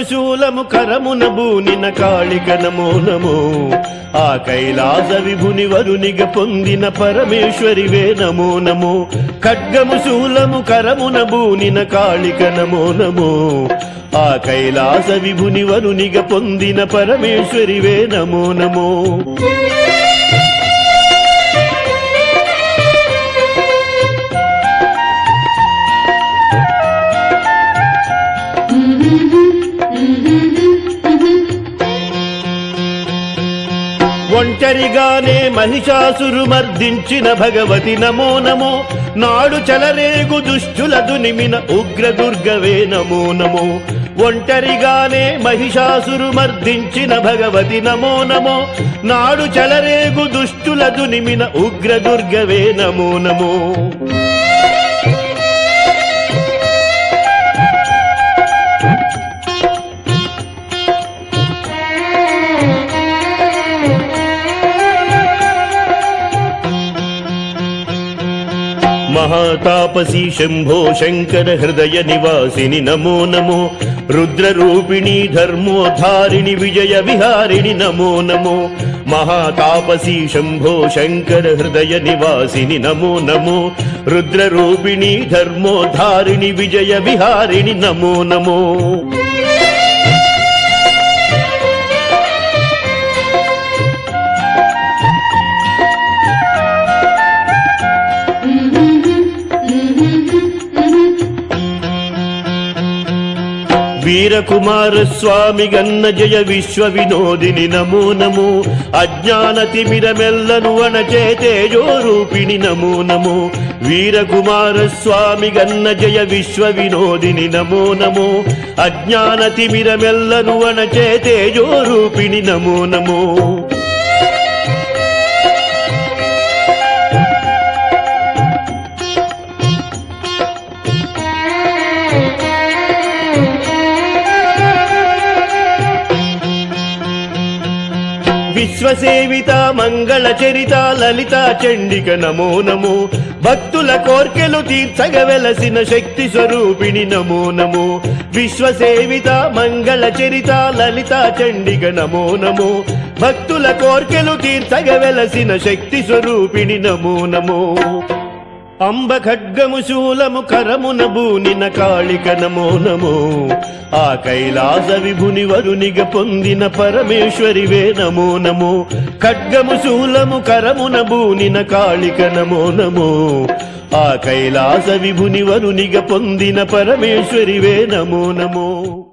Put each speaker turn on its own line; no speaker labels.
శూలము కరమున బూనిన కాళిక నమో నమో ఆ కైలాస విభుని వరునిగ పొందిన పరమేశ్వరివే నమో నమో ఖడ్గము శూలము కరమున బూనిన కాళిక నమో నమో ఆ కైలాస విభుని వరునిగ పొందిన పరమేశ్వరివే నమో నమో ఒంటరిగానే మహిషాసురు మర్దించిన భగవతి నమో నమో నాడు చలరేగు దుష్టుల దునిమిన ఉగ్ర దుర్గవే నమో నమో ఒంటరిగానే మహిషాసురు మర్దించిన భగవతి నమో నమో నాడు చలరేగు దుష్టుల దునిమిన ఉగ్ర దుర్గవే నమో నమో మహాతాపసి శంభో శంకర హృదయ నివాసిని నమో నమో రుద్రరూపిణి ధర్మోధారిణి విజయ విహారిణి నమో నమో మహాతాపసి శంభో శంకర హృదయ నివాసిని నమో నమో రుద్రరూపిణి ధర్మోధారిణి విజయ విహారిణి నమో నమో వీరకుమార స్వామి గన్న జయ విశ్వ వినోదిని నమో నమో అజ్ఞాన తిమిరమెల్లను అణచే తేజో రూపిణి నమో నమో వీరకుమార స్వామి గన్న జయ విశ్వ వినోదిని నమో నమో అజ్ఞాన తిమిరమెల్లను అణచే తేజో రూపిణి నమో నమో విశ్వసేవిత మంగళ చరిత లలిత చండిక నమో నమో భక్తుల కోర్కెలు తీర్చగ వెలసిన శక్తి స్వరూపిణి నమో నమో విశ్వసేవిత మంగళ చరిత లలిత చండిక నమో నమో భక్తుల కోర్కెలు తీర్చగ వెలసిన శక్తి స్వరూపిణి నమో నమో అంబ ఖడ్గము శూలము కరమున బూనిన కాళిక నమో నమో ఆ కైలాస విభుని వరునిగ పొందిన పరమేశ్వరివే నమో నమో ఖడ్గము శూలము కరమున బూనిన కాళిక నమో నమో ఆ కైలాస విభుని వరునిగ పొందిన పరమేశ్వరివే నమో నమో